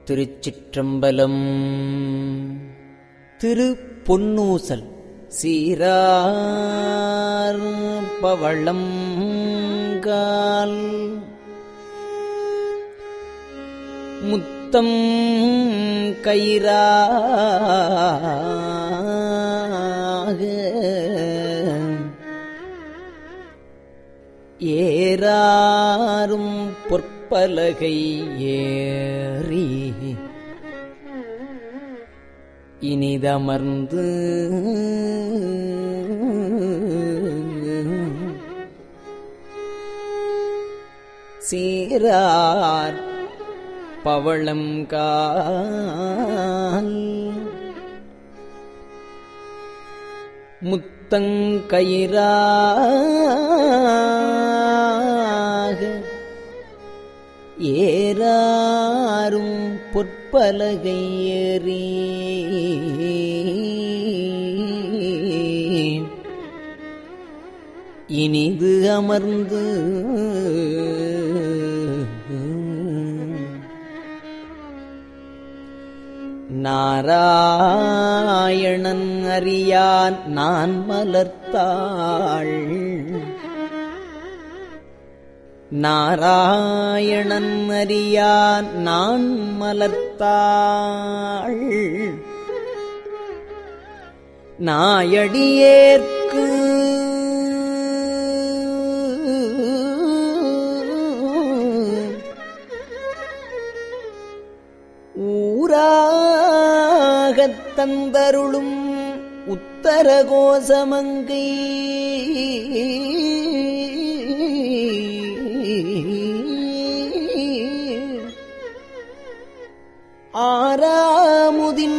திருச்சிற்றம்பலம் திரு பொன்னூசல் சீரார் பவளம் கால் முத்தம் கயிறாக ஏறாரும் பொற்பலகை ஏறி இனிதமர்ந்து சீரார் பவளம் கால் முத்தங்கயிறாக ஏறாரும் பொற்பலகை ஏறி இனிது அமர்ந்து நாராயணன் அறியான் நான் மலர்த்தாள் நாராயணன் அறியான் நான் மலர்த்தாள் நாயடியேற்கு ஊராகத் தந்தருளும் உத்தர கோசமங்கை ஆறாமுதின்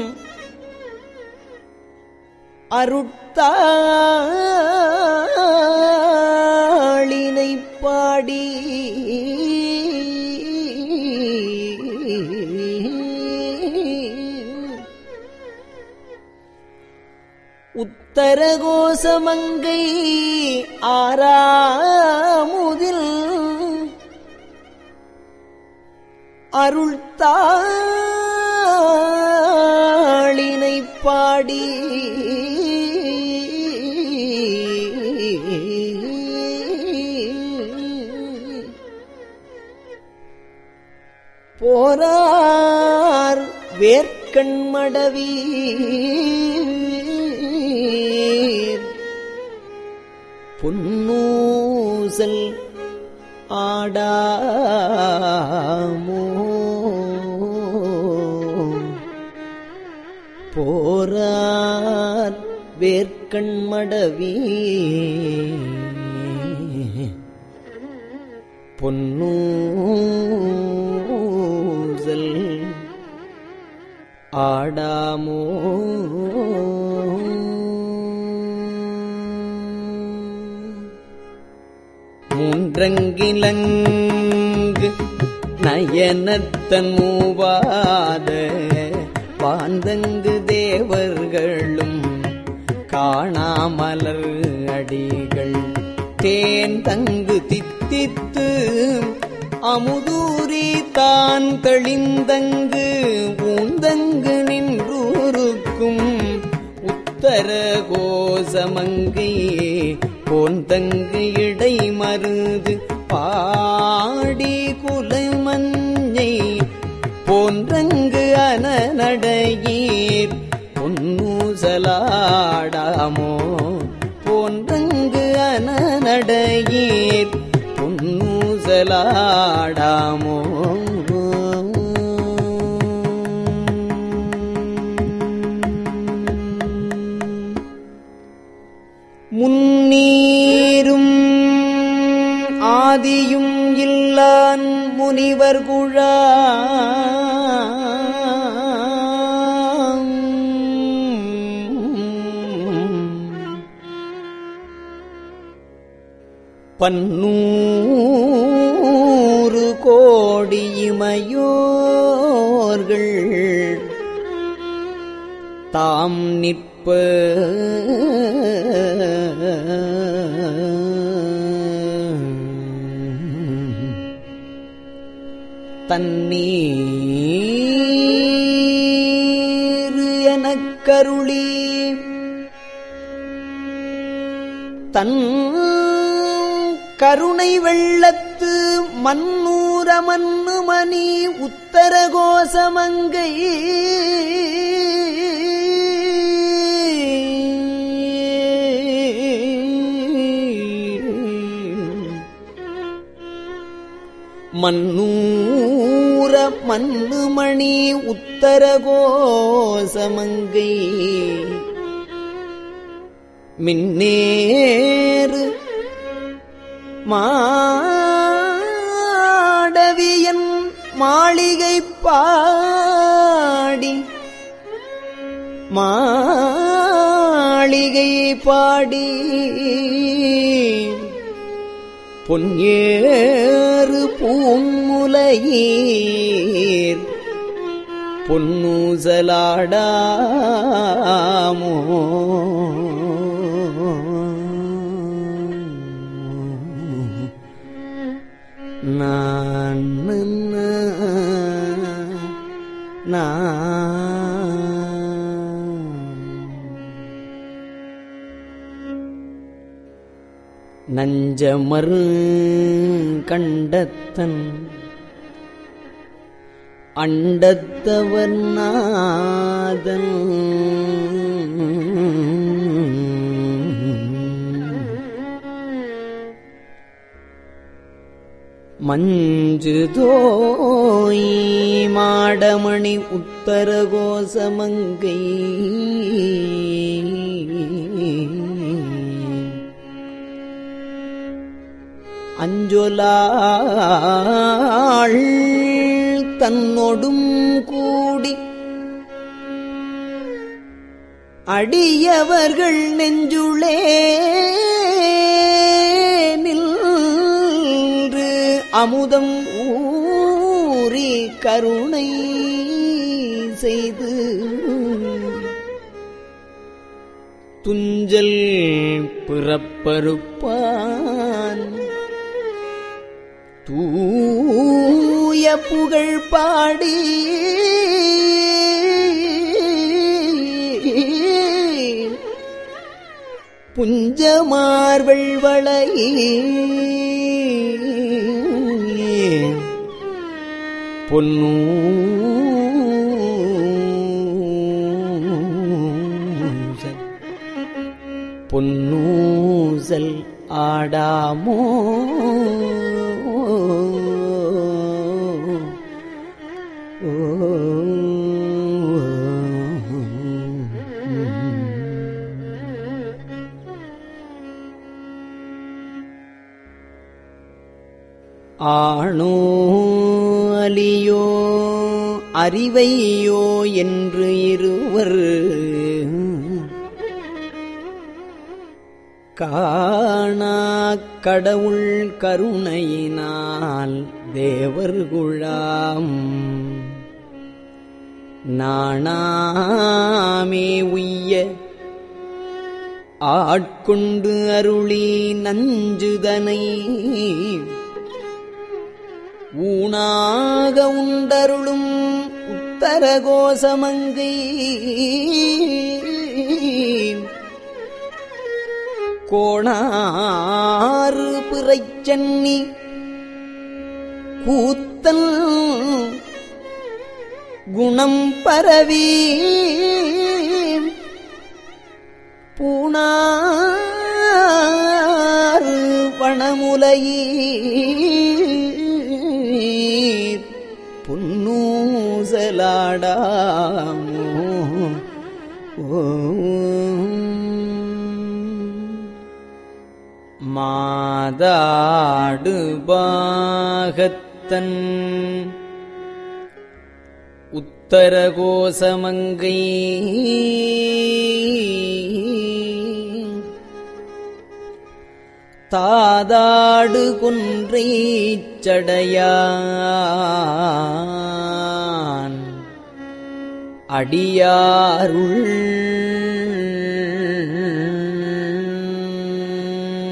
அருட்டாளினை பாடி உத்தரகோசமங்கை ஆறாமுதில் அருள்தாளினை பாடி போரார் வேர்க்கண்மடவி பொன்னூசல் ஆடாமோ போரார் வேர்க்கண்மடவி பொன்னூசல் ஆடாமோ மூன்றங்கிலங்கு நயனத்தன் மூவாத பாந்தங்கு தேவர்களும் காணாமலர் அடிகள் தேன் தங்கு தித்தித்து அமுதூரி தான் தெளிந்தங்கு ஊந்தங்கு நின்றூருக்கும் உத்தர கோசமங்கை போந்தங்கு இடை மருது பாடி குலமஞ்சை போன்றங்கு அனநடையீர் பொன்னூசலாடாமோ போன்றங்கு அனநடையீர் பொன்னூசலாடாமோ முன்னீரும் ஆதியும் இல்லான் முனிவர் குழா பன்னூறு கோடி இமையோர்கள் தாம் நிற்ப தண்ணீர் எனக் கருளி தன் கருணை வெள்ளத்து மன்னூர மன்னு மணி உத்தர கோசமங்கை மன்னூர மன்னுமணி உத்தர கோசமங்கை மின்னேறு மாடவியன் மாளிகை பாடி மாளிகை பாடி பொன்னேறு பூமுலையீர் பொன்னூசலாடாமோ நான் நஞ்சமரு கண்டத்தன் அண்டத்தவர் நாதன் மஞ்சு தோய் மாடமணி உத்தர கோசமங்கை அஞ்சொலாள் தன்னொடும் கூடி அடியவர்கள் நெஞ்சுளே நின்று அமுதம் ஊறி கருணை செய்து துஞ்சல் பிறப்பருப்பான் தூய புகழ் பாடி புஞ்சமார்வெள்வளை பொன்னூ பொன்னூசல் ஆடாமோ ஆணோ அலியோ அறிவையோ என்று இருவர் காணா கடவுள் கருணையினால் தேவர்குழாம் நாணாமே உய்ய ஆட்கொண்டு அருளி நஞ்சுதனை ஊனாக உண்டருளும் உத்தர கோசமங்கை கோணாறு பிறைச்சன்னி கூத்தல் குணம் பரவி பூணாறு வனமுலையீர் புன்னூசலாடாமோ மாதாடு பாகத்தன் உத்தரகோசமங்கை தாதாடு குன்றை சடையான் அடியாருள்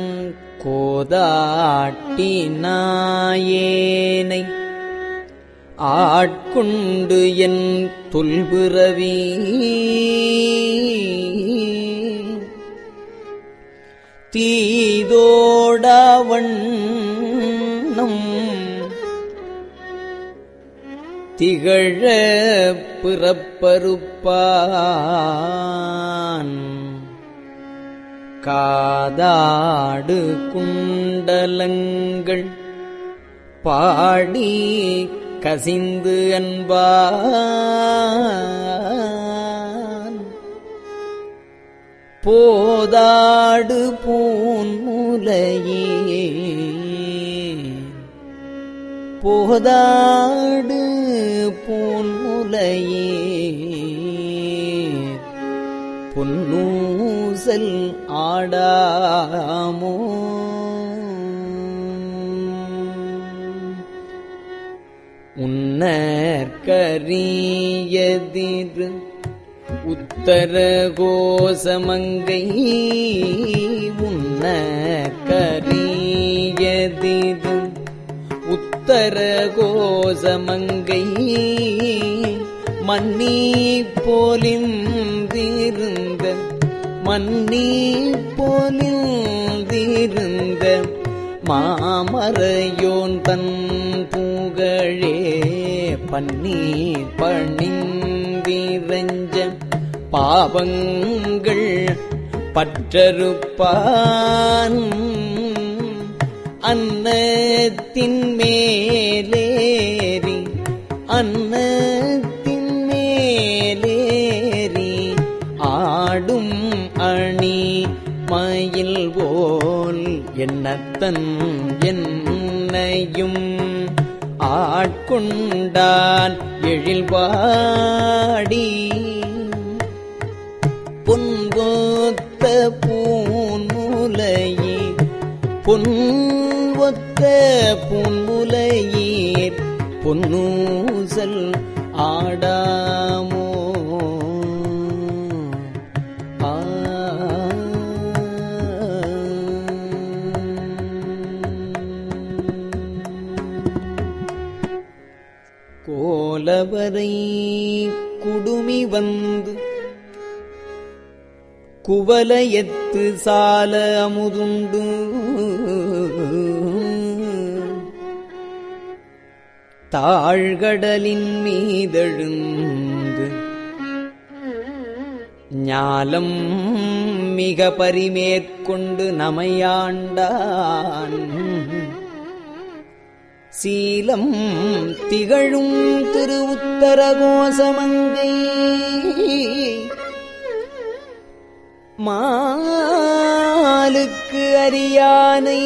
கோதாட்டி நாயேனை ஆட்கொண்டு என் தொல்பிறவி தீதோடவண்ணம் திகழ பிறப்பருப்பான் காதாடு குண்டலங்கள் பாடி கசிந்து அன்பான் போதாடு பூன்முலையே போதாடு பூன்முலையே பொன்னூசல் ஆடாமோ உன்னற்கரியதிரு உத்தர கோசமங்கை உன்னற்கரியதிரு உத்தர கோசமங்கை மன்னி போலிந்திருந்த மன்னி போலிந்திருந்த மாமரையோன் தன் புகழே பன்னி பணிந்திரஞ்ச பாவங்கள் பற்றறுப்பான் அன்னத்தின் மேலேறி அன்னத்தின் மேலேறி ஆடும் அணி மயில் போல் என்னத்தன் என்னையும் ஆட்கொண்டான் எழில்வாடி பொன்போத்த பூன்முலையே பொன்வொத்த பூன்முலையீர் பொன்னூசல் ஆடாமோ ஆ கோலவரை குடுமி வந்து குவலயத்து சால அமுதுண்டு தாழ்கடலின் மீதெழுந்து ஞாலம் மிக பரிமேற்கொண்டு நமையாண்டான் சீலம் திகழும் திரு உத்தரகோசமங்கை மாலுக்கு அரியானை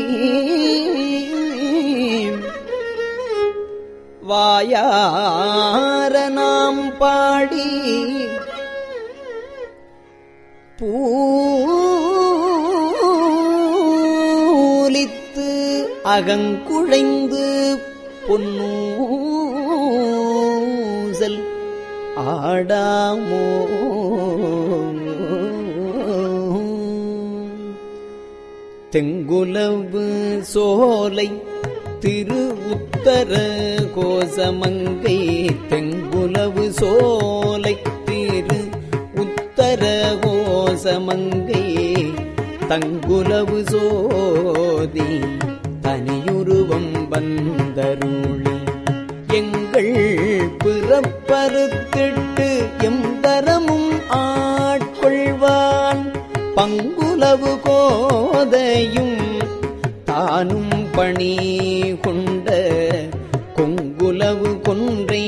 வாயார நாம் பாடி பூலித்து அகங்குழைந்து பொன்னூசல் ஆடாமோ தெங்குலவு சோலை திரு உத்தர கோசமங்கை தெங்குலவு சோலை திரு உத்தர கோசமங்கை தங்குலவு சோதி தனியுருவம் வந்தருளி எங்கள் பிறப்பறுத்திட்டு எம் தரமும் ஆட்கொள்வான் பங்குலவு கோதையும் தானும் பணி கொண்ட கொங்குலவு கொன்றை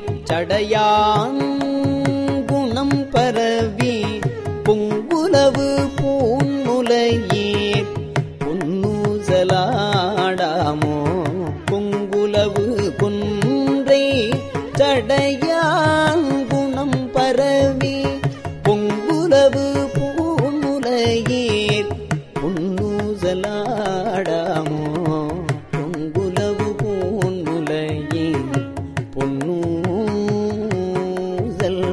சடையாங்குணம் பரவி பொங்குலவு பூன்முலையே பொன்னூசலாடாமோ பொங்குலவு கொன்றை சடையாங்குணம் பரவி பொங்குலவு பூமுலையீர் பொன்னூசலாடாமோ பொங்குலவு பூன்முலையீர் பொன்னூசல்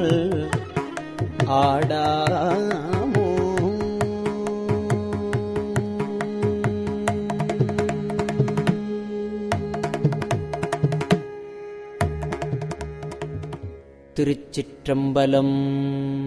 ஆடாமோ திருச்சிற்றம்பலம்